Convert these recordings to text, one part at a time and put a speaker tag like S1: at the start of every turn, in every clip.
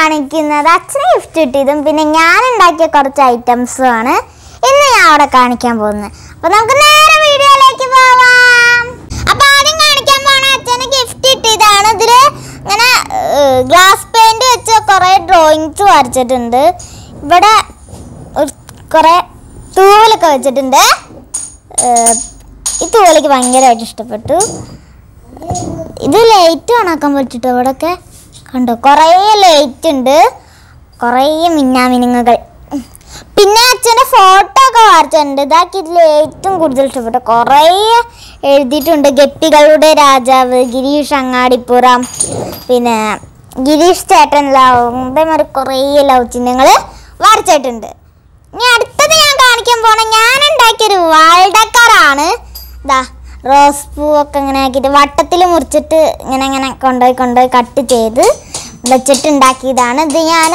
S1: കാണിക്കുന്നത് അച്ഛന് ഗിഫ്റ്റ് കിട്ടിയതും പിന്നെ ഞാൻ ഉണ്ടാക്കിയ കുറച്ച് ഐറ്റംസും ആണ് ഇന്ന് ഞാൻ അവിടെ കാണിക്കാൻ പോകുന്നത് അപ്പൊ നമുക്ക് നേരെ വീഡിയോയിലേക്ക് പോവാം അപ്പൊ ആദ്യം കാണിക്കാൻ പോണ അച്ഛന് ഗിഫ്റ്റ് കിട്ടിയതാണ് ഇതില് ഇങ്ങനെ ഗ്ലാസ് പെയിന്റ് വെച്ച് കുറെ ഡ്രോയിങ്സ് വരച്ചിട്ടുണ്ട് ഇവിടെ ഒരു- കുറെ തൂവലൊക്കെ വെച്ചിട്ടുണ്ട് ഏഹ്, ഈ തൂവലേക്ക് ഭയങ്കരമായിട്ട് ഇഷ്ടപ്പെട്ടു ഇത് ലൈറ്റ് ഓണാക്കാൻ പറ്റിട്ടോ ഇവിടെയൊക്കെ കണ്ടോ കുറേ ലൈറ്റ് ഉണ്ട് കുറേ മിന്നാമിനുങ്ങകൾ പിന്നെ അച്ഛൻ്റെ ഫോട്ടോ ഒക്കെ വരച്ചിട്ടുണ്ട് ഇതാക്കി ഇതിൽ ഏറ്റവും കൂടുതൽ ഇഷ്ടപ്പെട്ടു കുറേ എഴുതിയിട്ടുണ്ട് ഗപ്പികളുടെ രാജാവ് ഗിരീഷ് അങ്ങാടിപ്പുറം പിന്നെ ഗിരീഷ് ചേട്ടൻ ലവ് അതേമാതിരി കുറേ ലവ് ചിഹ്നങ്ങൾ വരച്ചിട്ടുണ്ട് ഇനി അടുത്തത് ഞാൻ കാണിക്കാൻ പോണ ഞാൻ ഉണ്ടാക്കിയൊരു വാൾഡക്കറാണ് ഇതാ റോസ് പൂവൊക്കെ ഇങ്ങനെ ആക്കിയിട്ട് വട്ടത്തിൽ മുറിച്ചിട്ട് ഇങ്ങനെ ഇങ്ങനെ കൊണ്ടുപോയി കൊണ്ടുപോയി കട്ട് ചെയ്ത് വെച്ചിട്ട് ഉണ്ടാക്കിയതാണ് ഇത് ഞാൻ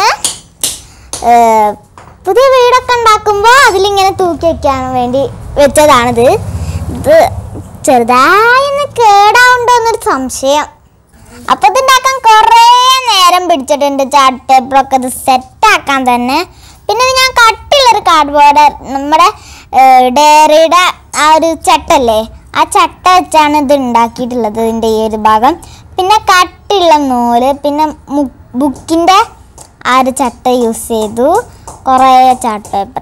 S1: പുതിയ വീടൊക്കെ ഉണ്ടാക്കുമ്പോൾ അതിലിങ്ങനെ തൂക്കി വെക്കാൻ വേണ്ടി വെച്ചതാണിത് ഇത് ചെറുതായി ഒന്ന് കേടാവുണ്ടോ എന്നൊരു സംശയം അപ്പൊ ഇത് ഉണ്ടാക്കാൻ കുറേ നേരം പിടിച്ചിട്ടുണ്ട് ചാർട്ട് പേപ്പറൊക്കെ ഇത് സെറ്റാക്കാൻ തന്നെ പിന്നെ ഇത് ഞാൻ കട്ടിയുള്ളൊരു കാർഡ്ബോർഡ് നമ്മുടെ ഡയറിയുടെ ആ ഒരു ചട്ടല്ലേ ആ ചട്ട വെച്ചാണ് ഇത് ഉണ്ടാക്കിയിട്ടുള്ളത് ഇതിൻ്റെ ഈ ഒരു ഭാഗം പിന്നെ കട്ടിയുള്ള നൂല് പിന്നെ ബുക്കിൻ്റെ ആ ഒരു ചട്ട യൂസ് ചെയ്തു കുറേ ചാർട്ട് പേപ്പർ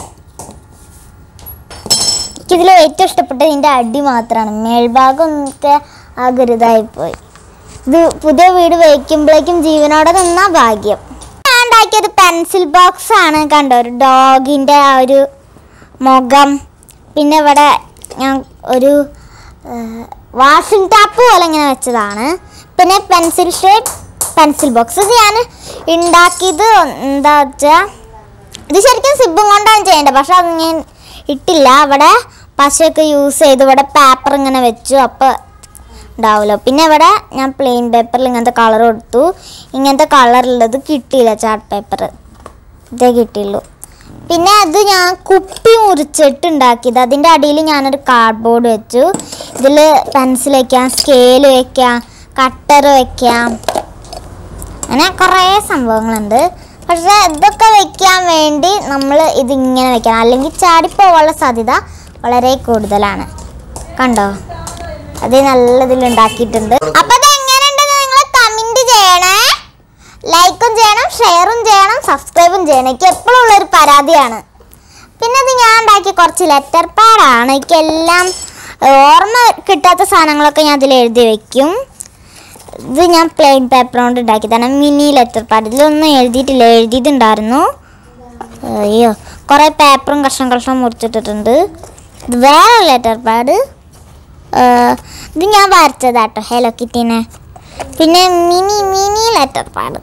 S1: എനിക്കിതിൽ ഏറ്റവും ഇഷ്ടപ്പെട്ടത് ഇതിൻ്റെ അടി മാത്രമാണ് മേൽഭാഗം ഒക്കെ ആകരുതായിപ്പോയി ഇത് പുതിയ വീട് വയ്ക്കുമ്പോഴേക്കും ജീവനോടെ നിന്ന ഭാഗ്യം ഞാൻ ഉണ്ടാക്കിയത് പെൻസിൽ ബോക്സ് ആണ് കണ്ടോ ഒരു ഡോഗിൻ്റെ ആ ഒരു മുഖം പിന്നെ ഇവിടെ ഞാൻ ഒരു വാഷിംഗ് ടാപ്പ് പോലെ ഇങ്ങനെ വെച്ചതാണ് പിന്നെ പെൻസിൽ ഷേപ്പ് പെൻസിൽ ബോക്സ് ഇത് ഞാൻ ഉണ്ടാക്കിയത് എന്താ വെച്ചാൽ ഇത് ശരിക്കും സിബും കൊണ്ടാണ് ചെയ്യേണ്ടത് പക്ഷെ അത് ഞാൻ ഇട്ടില്ല അവിടെ പശയൊക്കെ യൂസ് ചെയ്ത് ഇവിടെ പേപ്പർ ഇങ്ങനെ വെച്ചു അപ്പോൾ ഉണ്ടാവുമല്ലോ പിന്നെ ഇവിടെ ഞാൻ പ്ലെയിൻ പേപ്പറിൽ ഇങ്ങനത്തെ കളർ കൊടുത്തു ഇങ്ങനത്തെ കളറുള്ളത് കിട്ടിയില്ല ചാർട്ട് പേപ്പർ ഇതേ കിട്ടിയുള്ളൂ പിന്നെ അത് ഞാൻ കുപ്പി മുറിച്ചിട്ട് ഉണ്ടാക്കിയത് അതിൻ്റെ അടിയിൽ ഞാനൊരു കാർഡ്ബോർഡ് വെച്ചു ഇതിൽ പെൻസിൽ വയ്ക്കാം സ്കെയിൽ വയ്ക്കാം കട്ടർ വയ്ക്കാം അങ്ങനെ കുറേ സംഭവങ്ങളുണ്ട് പക്ഷേ ഇതൊക്കെ വെക്കാൻ വേണ്ടി നമ്മൾ ഇതിങ്ങനെ വെക്കണം അല്ലെങ്കിൽ ചാടിപ്പോവാനുള്ള സാധ്യത വളരെ കൂടുതലാണ് കണ്ടോ അത് നല്ല ഇതിൽ ഉണ്ടാക്കിയിട്ടുണ്ട് അപ്പൊ ഇത് എങ്ങനെയുണ്ടെന്ന് നിങ്ങൾ കമന്റ് ചെയ്യണേ ലൈക്കും ചെയ്യണം ഷെയറും ചെയ്യണം സബ്സ്ക്രൈബും ചെയ്യണം എനിക്ക് എപ്പോഴും ഉള്ളൊരു പരാതിയാണ് പിന്നെ ഇത് ഞാൻ ഉണ്ടാക്കിയ കുറച്ച് ലെറ്റർ പാഡാണ് എനിക്കെല്ലാം ഓർമ്മ കിട്ടാത്ത സാധനങ്ങളൊക്കെ ഞാൻ അതിൽ എഴുതി വെക്കും ഇത് ഞാൻ പ്ലെയിൻ പേപ്പർ കൊണ്ട് ഉണ്ടാക്കിയതാണ് മിനി ലെറ്റർ പാഡ് ഇതിലൊന്നും എഴുതിയിട്ടില്ല എഴുതിയിട്ടുണ്ടായിരുന്നു അയ്യോ കുറേ പേപ്പറും കഷ്ണം കഷ്ണം മുറിച്ചിട്ടിട്ടുണ്ട് ഇത് വേറെ ലെറ്റർ പാഡ് ഇത് ഞാൻ വരച്ചതാട്ടോ ഹലോ കിറ്റീനെ പിന്നെ മിനി മിനി ലെറ്റർ പാഡ്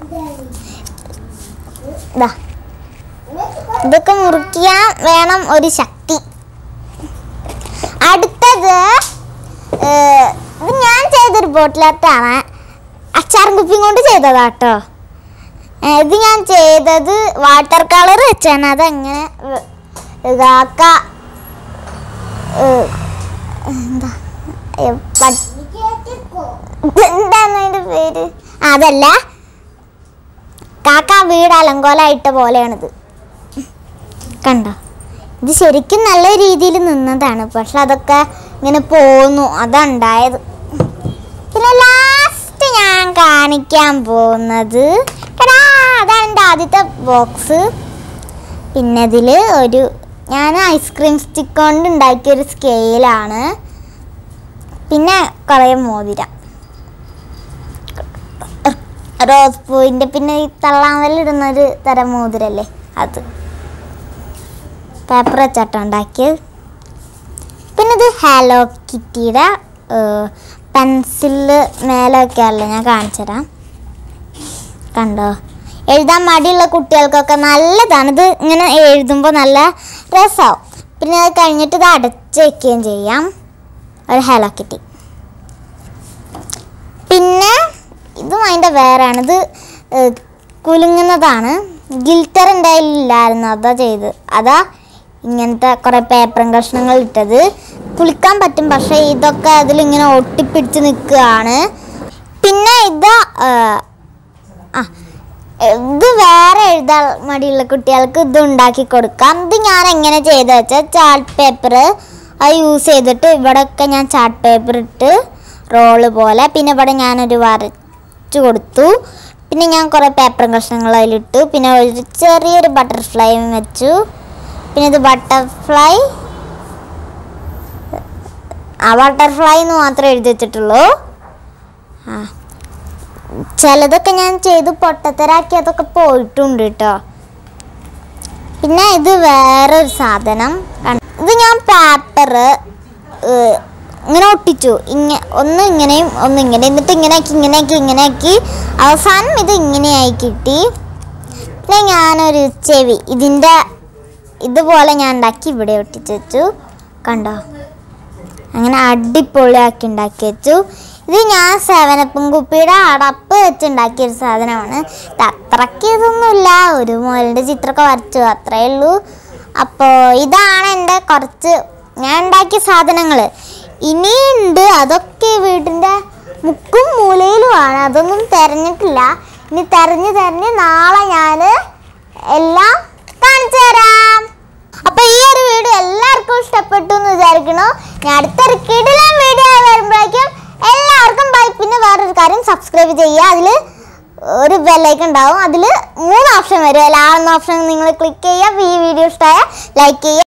S1: ഇതാ ഇതൊക്കെ മുറിക്കാൻ വേണം ഒരു ശക്തി അടുത്തത് ഏഹ്, ഇത് ഞാൻ ചെയ്തൊരു ബോട്ടിലാട്ടാണ് അച്ചാറും കുപ്പിയും കൊണ്ട് ചെയ്തതാട്ടോ ഏഹ്, ഇത് ഞാൻ ചെയ്തത് വാട്ടർ കളർ വെച്ചാണ് അതെങ്ങനെ വ- ഇതാക്ക ഏഹ്, എന്താ ഏഹ്, പ- എന്താണ് അതിന്റെ പേര് ആ, അതല്ല കാക്ക വീട് അലങ്കോലായിട്ട പോലെയാണിത് കണ്ടോ ഇത് ശരിക്കും നല്ല രീതിയിൽ നിന്നതാണ് പക്ഷെ അതൊക്കെ ഇങ്ങനെ പോന്നു അതുണ്ടായത് പിന്നെ ലാസ്റ്റ് ഞാൻ കാണിക്കാൻ പോകുന്നത് എടാ അതാണ് എൻ്റെ ആദ്യത്തെ ബോക്സ് പിന്നെ ഇതിൽ ഒരു ഞാൻ ഐസ്ക്രീം സ്റ്റിക്ക് കൊണ്ട് ഉണ്ടാക്കിയ ഒരു സ്കെയിലാണ് പിന്നെ കുറേ മോതിരം റോസ് പൂവിൻ്റെ പിന്നെ ഈ തള്ളാമലിടുന്ന ഒരു തരം മോതിരല്ലേ അത് പേപ്പർ വെച്ചാട്ടം ഉണ്ടാക്കിയത് പിന്നെ ഇത് ഹലോ കിറ്റിയുടെ പെൻസില് മേലെ വെക്കാറില്ല ഞാൻ കാണിച്ചു തരാം കണ്ടോ എഴുതാൻ മടിയുള്ള കുട്ടികൾക്കൊക്കെ നല്ലതാണ് ഇത് ഇങ്ങനെ എഴുതുമ്പോൾ നല്ല രസമാവും പിന്നെ അത് കഴിഞ്ഞിട്ട് ഇത് അടച്ച് വെക്കുകയും ചെയ്യാം ഒരു ഹലോ കിറ്റി പിന്നെ ഇതും അതിൻ്റെ വേറെയാണ് ഇത് ഏഹ്, കുലുങ്ങുന്നതാണ് ഗിൽറ്റർ എൻ്റെ കയ്യിലില്ലായിരുന്നു അതാ ചെയ്ത് അതാ ഇങ്ങനത്തെ കുറേ പേപ്പറും കഷ്ണങ്ങൾ ഇട്ടത് കുളിക്കാൻ പറ്റും പക്ഷേ ഇതൊക്കെ അതിലിങ്ങനെ ഒട്ടിപ്പിടിച്ച് നിൽക്കുകയാണ് പിന്നെ ഇത് ഏഹ്, ആ ഇത് വേറെ എഴുതാൻ മടിയുള്ള കുട്ടികൾക്ക് ഇത് ഉണ്ടാക്കി കൊടുക്കാം ഇത് ഞാൻ എങ്ങനെ ചെയ്ത വെച്ചാൽ ചാർട്ട് പേപ്പർ അത് യൂസ് ചെയ്തിട്ട് ഇവിടെയൊക്കെ ഞാൻ ചാർട്ട് പേപ്പർ ഇട്ട് റോള് പോലെ പിന്നെ ഇവിടെ ഞാനൊരു വരച്ചു കൊടുത്തു പിന്നെ ഞാൻ കുറേ പേപ്പർ കഷ്ണങ്ങൾ അതിലിട്ടു പിന്നെ ഒരു ചെറിയൊരു ബട്ടർഫ്ലൈയും വെച്ചു പിന്നെ ഇത് ബട്ടർഫ്ലൈ ആ ബട്ടർഫ്ലൈ എന്ന് മാത്രമേ എഴുതി വെച്ചിട്ടുള്ളൂ ആ ചിലതൊക്കെ ഞാൻ ചെയ്ത് പൊട്ടത്തരാക്കി അതൊക്കെ പോയിട്ടുണ്ട് കേട്ടോ പിന്നെ ഇത് വേറൊരു സാധനം കണ്ട- ഇത് ഞാൻ പേപ്പർ ഇങ്ങനെ ഒട്ടിച്ചു ഇങ്ങ ഒന്ന് ഇങ്ങനെയും ഒന്ന് ഇങ്ങനെ എന്നിട്ട് ഇങ്ങനെയാക്കി ഇങ്ങനെയാക്കി ഇങ്ങനെയാക്കി അവസാനം ഇത് ഇങ്ങനെയായി കിട്ടി പിന്നെ ഞാനൊരു ചെവി ഇതിൻ്റെ ഇതുപോലെ ഞാൻ ഉണ്ടാക്കി ഇവിടെ ഒട്ടിച്ചു വെച്ചു കണ്ടോ അങ്ങനെ അടിപൊളിയാക്കി ഉണ്ടാക്കി വെച്ചു ഇത് ഞാൻ സേവനപ്പും കുപ്പിയുടെ അടപ്പ് വെച്ച് ഉണ്ടാക്കിയ ഒരു സാധനമാണ് ഇത് അത്രയ്ക്ക് ഇതൊന്നുമില്ല ഒരു മുയലിൻ്റെ ചിത്രമൊക്കെ വരച്ചു അത്രേ ഉള്ളൂ അപ്പോൾ ഇതാണ് എൻ്റെ കുറച്ച് ഞാൻ ഉണ്ടാക്കിയ സാധനങ്ങൾ ഇനിയുണ്ട് അതൊക്കെ വീടിൻ്റെ മുക്കും മൂലയിലുമാണ് അതൊന്നും തിരഞ്ഞിട്ടില്ല ഇനി തെരഞ്ഞ് തെരഞ്ഞ് നാളെ ഞാൻ എല്ലാം കാണിച്ചു തരാം അപ്പൊ ഈ ഒരു വീഡിയോ എല്ലാവർക്കും ഇഷ്ടപ്പെട്ടു എന്ന് വിചാരിക്കണു ഞാൻ അടുത്തൊരു കിടിലൻ വീഡിയോ വരുമ്പോഴേക്കും എല്ലാവർക്കും ബൈ പിന്നെ വേറൊരു കാര്യം സബ്സ്ക്രൈബ് ചെയ്യുക അതിൽ ഒരു ബെല്ലൈക്കൺ ഉണ്ടാവും അതിൽ മൂന്ന് ഓപ്ഷൻ വരും എല്ലാ ഓപ്ഷൻ നിങ്ങൾ ക്ലിക്ക് ചെയ്യുക ഈ വീഡിയോ ഇഷ്ടമായ ലൈക്ക് ചെയ്യുക